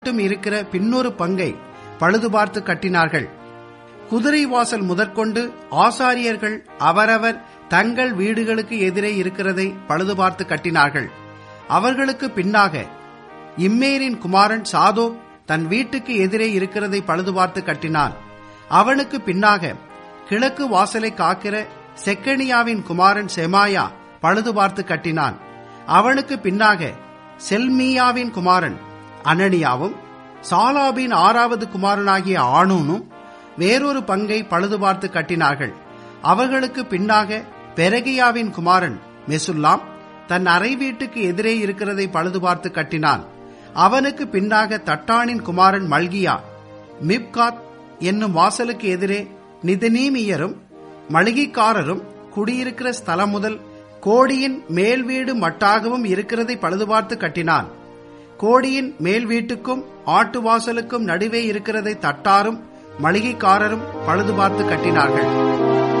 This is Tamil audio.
மட்டும் இருக்கிற பின்னொரு பங்கை பழுது பார்த்து கட்டினார்கள் குதிரை வாசல் முதற்கொண்டு ஆசாரியர்கள் அவரவர் தங்கள் வீடுகளுக்கு எதிரே இருக்கிறதை பழுது பார்த்து கட்டினார்கள் அவர்களுக்கு பின்னாக இம்மேரின் குமாரன் சாதோ தன் வீட்டுக்கு எதிரே இருக்கிறதை பழுது பார்த்து கட்டினான் அவனுக்கு பின்னாக கிழக்கு வாசலை காக்கிற செக்கனியாவின் குமாரன் செமாயா பழுது பார்த்து கட்டினான் அவனுக்கு பின்னாக செல்மியாவின் குமாரன் அனனியாவும் சாலாபின் ஆறாவது குமாரனாகிய ஆனூனும் வேறொரு பங்கை பழுது பார்த்து கட்டினார்கள் அவர்களுக்கு பின்னாக பெரகியாவின் குமாரன் மெசுல்லாம் தன் அறை வீட்டுக்கு எதிரே இருக்கிறதை பழுது பார்த்து கட்டினான் அவனுக்கு பின்னாக தட்டானின் குமாரன் மல்கியா மிப்காத் என்னும் வாசலுக்கு எதிரே நிதனீமியரும் மளிகைக்காரரும் குடியிருக்கிற ஸ்தலம் முதல் கோடியின் மேல் வீடு மட்டாகவும் இருக்கிறதை பழுது பார்த்து கட்டினான் கோடியின் மேல் வீட்டுக்கும் ஆட்டு வாசலுக்கும் நடுவே இருக்கிறதை தட்டாரும் மளிகைக்காரரும் பழுது பார்த்து கட்டினார்கள்